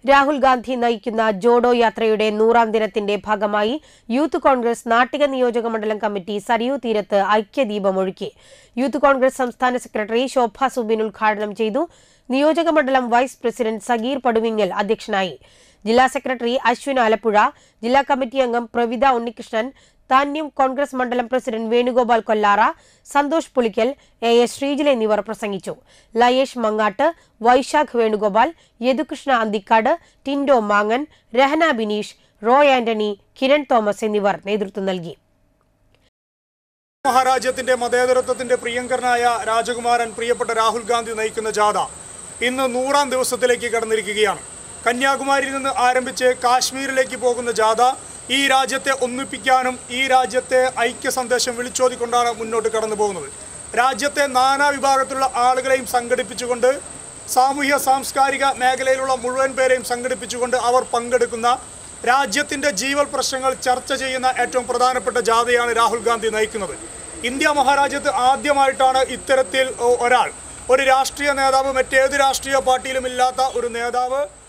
രാഹുൽ ഗാന്ധി നയിക്കുന്ന ജോഡോ യാത്രയുടെ നൂറാം ദിനത്തിന്റെ ഭാഗമായി യൂത്ത് കോൺഗ്രസ് നാട്ടിക നിയോജക മണ്ഡലം കമ്മിറ്റി സരയൂ തീരത്ത് ഐക്യദീപം ഒഴുക്കി യൂത്ത് കോൺഗ്രസ് സംസ്ഥാന സെക്രട്ടറി ശോഭ സുബിൻ ഉദ്ഘാടനം ചെയ്തു നിയോജക മണ്ഡലം വൈസ് പ്രസിഡന്റ് സഗീർ പടുവിങ്ങൽ അധ്യക്ഷനായി ജില്ലാ സെക്രട്ടറി അശ്വിൻ ആലപ്പുഴ ജില്ലാ കമ്മിറ്റി അംഗം പ്രവിത ഉണ്ണികൃഷ്ണൻ താന്യം കോൺഗ്രസ് മണ്ഡലം president Venugopal Kollara Santhosh Pulikkal A S Sreejil എന്നിവർ പ്രസംഗിച്ചു ലയേഷ് മങ്ങാട്ട് വൈശാഖ് വേണുഗോപാൽ യദുകൃഷ്ണ അന്തിക്കാട് ടിൻഡോ മാങ്ങൻ രഹന ബിനീഷ് റോയ് ആന്റണി കിരൺ തോമസ് എന്നിവർ നേതൃത്വം നൽകി മഹാരാജ്യത്തിന്റെ മതേതരത്വത്തിന്റെ പ്രിയങ്കരനായ രാജകുമാരൻ പ്രിയപ്പെട്ട രാഹുൽ ഗാന്ധി നയിക്കുന്ന ജാഥ ഇന്ന് നൂറാം ദിവസത്തിലേക്ക് കടന്നിരിക്കുകയാണ് കന്യാകുമാരിയിൽ നിന്ന് ആരംഭിച്ച് കാശ്മീരിലേക്ക് പോകുന്ന ജാഥ ഈ രാജ്യത്തെ ഒന്നിപ്പിക്കാനും ഈ രാജ്യത്തെ ഐക്യ സന്ദേശം വിളിച്ചോതിക്കൊണ്ടാണ് മുന്നോട്ട് കടന്നു പോകുന്നത് രാജ്യത്തെ നാനാ വിഭാഗത്തിലുള്ള ആളുകളെയും സംഘടിപ്പിച്ചുകൊണ്ട് സാമൂഹ്യ സാംസ്കാരിക മേഖലയിലുള്ള മുഴുവൻ പേരെയും സംഘടിപ്പിച്ചുകൊണ്ട് അവർ പങ്കെടുക്കുന്ന രാജ്യത്തിന്റെ ജീവൽ പ്രശ്നങ്ങൾ ചർച്ച ചെയ്യുന്ന ഏറ്റവും പ്രധാനപ്പെട്ട ജാഥയാണ് രാഹുൽ ഗാന്ധി നയിക്കുന്നത് ഇന്ത്യ മഹാരാജ്യത്ത് ആദ്യമായിട്ടാണ് ഇത്തരത്തിൽ ഒ- ഒരാൾ ഒരു രാഷ്ട്രീയ നേതാവ് മറ്റേത് രാഷ്ട്രീയ പാർട്ടിയിലും ഇല്ലാത്ത ഒരു നേതാവ്